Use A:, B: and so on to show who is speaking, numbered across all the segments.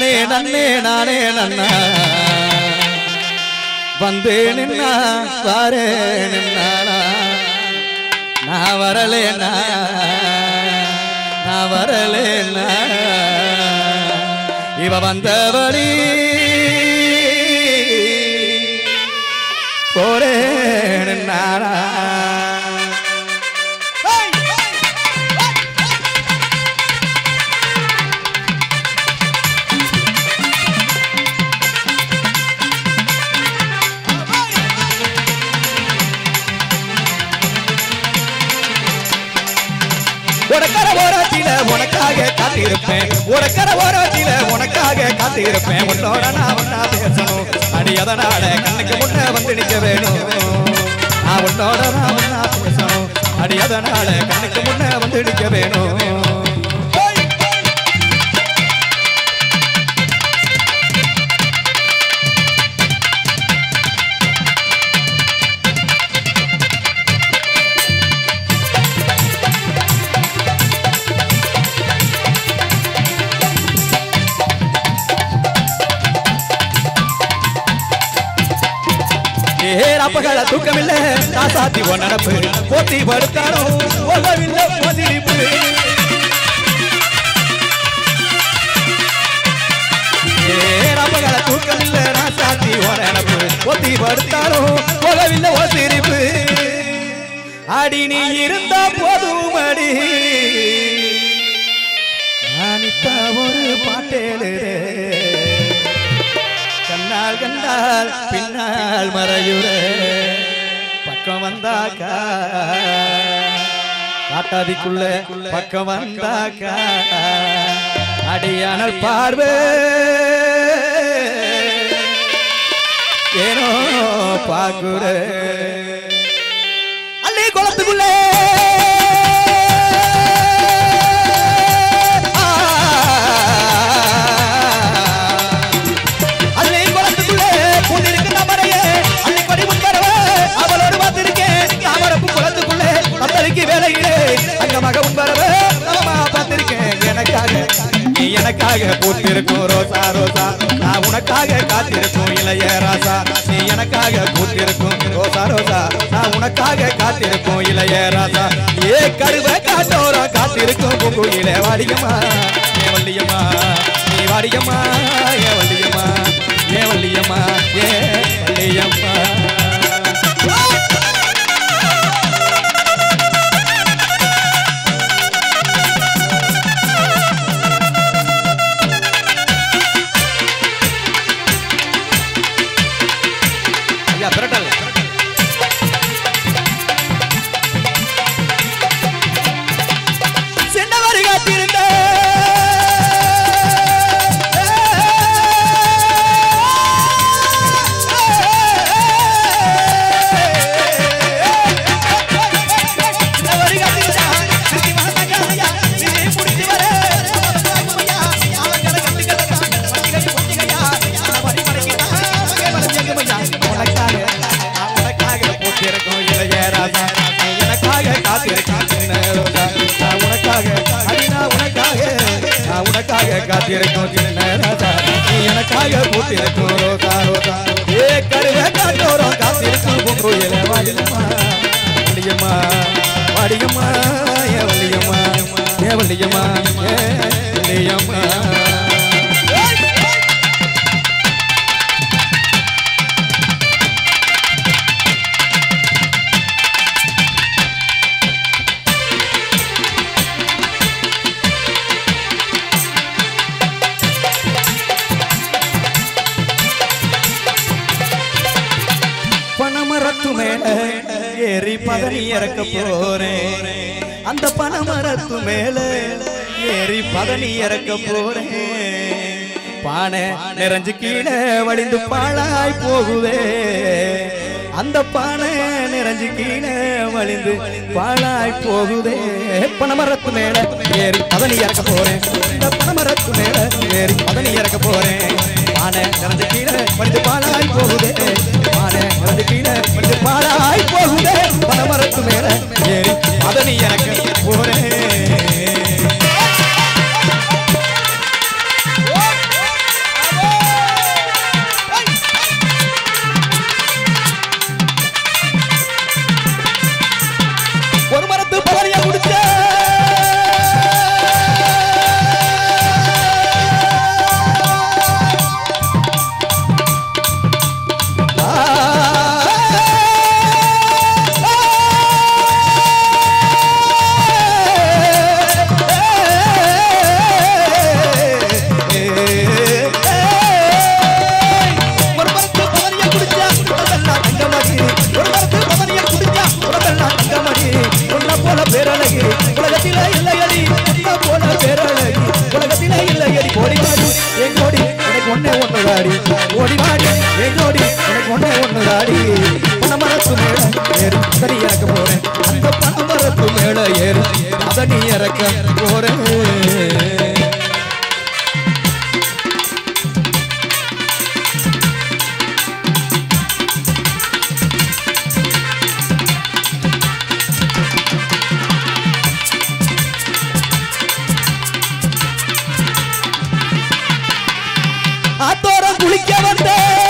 A: தானே நன்னே நானே நன்னா வந்து நின்னா வாரே நின்னானா நான் வரலேனா நான் வரலேனா இவ வந்த வழி போறேன் நானா உனக்கர ஓரத்தில உனக்காக காத்திருப்பேன் உனக்கர ஓரத்தில உனக்காக காத்திருப்பேன் உன்னோட நான் ஒன்னா பேசணும் அடி அதனால கண்ணுக்கு முன்ன வந்து நிக்க வேணும் நான் உன்னோட நான் ஒன்னா பேசணும் அடி அதனால கண்ணுக்கு முன்ன வந்து நிக்க வேணும் ஏறப்பகள தூக்கமில்ல தாசாத்தி ஒன் நடப்பு போத்தி படுத்தாரோ போகவில்லை போதிரிப்பு ஏறப்பகள தூக்கமில்ல ராசாத்தி ஒன் நடப்பு போத்தி படுத்தாரோ போகவில்லை ஓசிரிப்பு அடி நீ இருந்தா போதும் அடி நானித்த ஒரு பாட்டேலுரே கண்ணால் கண்டால் பின்னால் மறையுற பக்கம் வந்தாக்கா காட்டாதிக்குள்ள பக்கம் வந்தாக்கா அடியானல் பார்வை ஏனோ பாக்குற அள்ளி குளத்துக்குள்ளே அள்ளி குளத்துக்குள்ளே பூந்திருக்கு நபரையே அள்ளி கொடி முன்பரவ அவளோடு பார்த்திருக்கேன் தாமரப்பு குளத்துக்குள்ளே பத்தரிக்கு வேலையிலே அங்க மக முன்பரவ நலமா பார்த்திருக்கேன் எனக்காக நீ எனக்காக பூத்திருக்கும் ரோசா ரோசா நான் உனக்காக காத்திருக்கும் இளைய ராசா நீ எனக்காக பூத்திருக்கும் ரோசா ரோசா நான் உனக்காக காத்திருக்கும் இளைய ராசா ஏ கருவ காட்டோரம் காத்திருக்கும் பூங்குயிலே வாடியம்மா ஏ வள்ளியம்மா நீ வாடியம்மா ஏ வள்ளியம்மா ஏ வள்ளியம்மா ஏ வள்ளியம்மா ஐயா பிரட்டல் சென்றவர் காத்திருந்த உனக்காக நான் உனக்காக போட்டிருக்கோம் இளைய ராசா நீ எனக்காக காத்திருக்கேன் சின்ன ரோசா நான் உனக்காக அடி நான் உனக்காக நான் உனக்காக காத்திருக்கோம் சின்ன ராசா நீ எனக்காக போட்டிருக்கோம் ரோசா ரோசா ஏ கருவே காட்டோரம் காத்திருக்கும் பூங்குயில வாடியம்மா வள்ளியம்மா வாடியம்மா ஏ வள்ளியம்மா ஏ வள்ளியம்மா ஏ வள்ளியம்மா பனமரத்து மேல ஏறி பதனி இறக்க போறேன் அந்த பனமரத்து மேல ஏறி பதனி இறக்க போறேன் பானை நிறைஞ்சு கீழே வடிந்து பாழாய் போகுதே அந்த பானை நிறைஞ்சு கீழே வழிந்து பாழாய் போகுதே பனமரத்து மேல ஏறி பதனி இறக்க போறேன் இந்த பனமரத்து மேல ஏறி பதனி இறக்க போறேன் பானை நிறைஞ்சு கீழே வடிந்து பாழாய் போகுதே பானை நிறைஞ்சு கீழே வடிந்து பாழாய் போகுதே பனமரத்து மேல ஏறி பதனி இறக்க போறேன் இறக்க போறேன் ஆத்தோரம் குளிக்க வந்த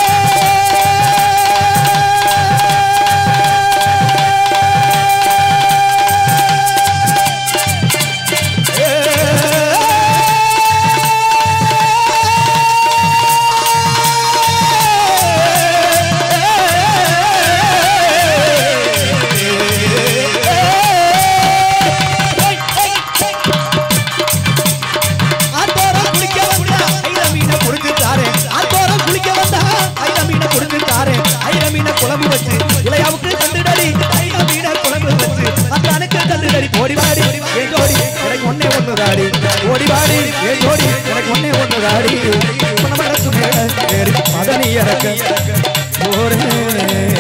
A: ஆத்தோரம் குளிக்க வந்தா ஐர மீனை புடிச்சு தாரேன் ஆத்தோரம் குளிக்க வந்தா ஐர மீனை புடிச்சு தாரேன் ஐர மீனை குழம்பு வச்சு இளையாவுக்கு தந்துடடி ஐர மீனை குழம்பு வச்சு அத்தானுக்கு தந்துடடி ஓடி வாடி ஏன் ஜோடி எனக்கு ஒன்னே ஒண்ணு தாடி ஓடி வாடி ஏன் ஜோடி எனக்கு ஒன்னே ஒண்ணு தாடி மனமரத்து மேல ஏறி மதனி இறக்க போறேன்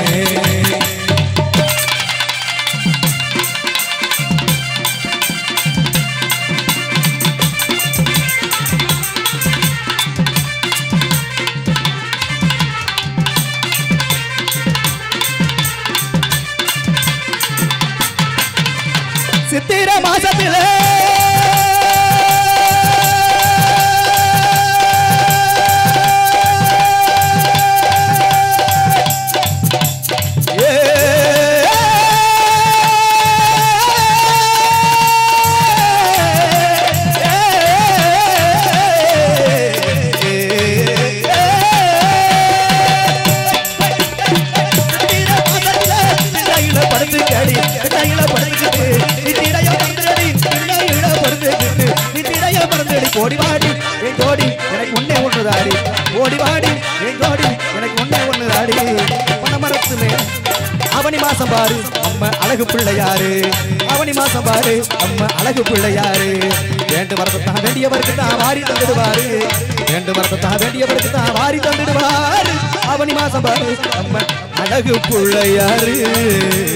A: சித்திர மாசத்துல ஓடி வாடி என் ஜோடி எனக்கு ஒன்னே ஒண்ணு தாடி ஓடி வாடி என் ஜோடி எனக்கு ஒன்னே ஒண்ணு தாடி பணமரத்து மேல அவனி மாசம் பாரு அம்ம அழகு பிள்ளையாரு அவனி மாசம் பாரு அம்ம அழகு பிள்ளையாரு வேண்டு வரத்தை தான் வேண்டியவருக்கு தான் வாரி தந்துடுவாரு வேண்டு வரத்தை தான் வேண்டியவருக்கு தான் வாரி தந்துடுவாரு அவனி மாசம் பாரு அம்ம அழகு பிள்ளையாரு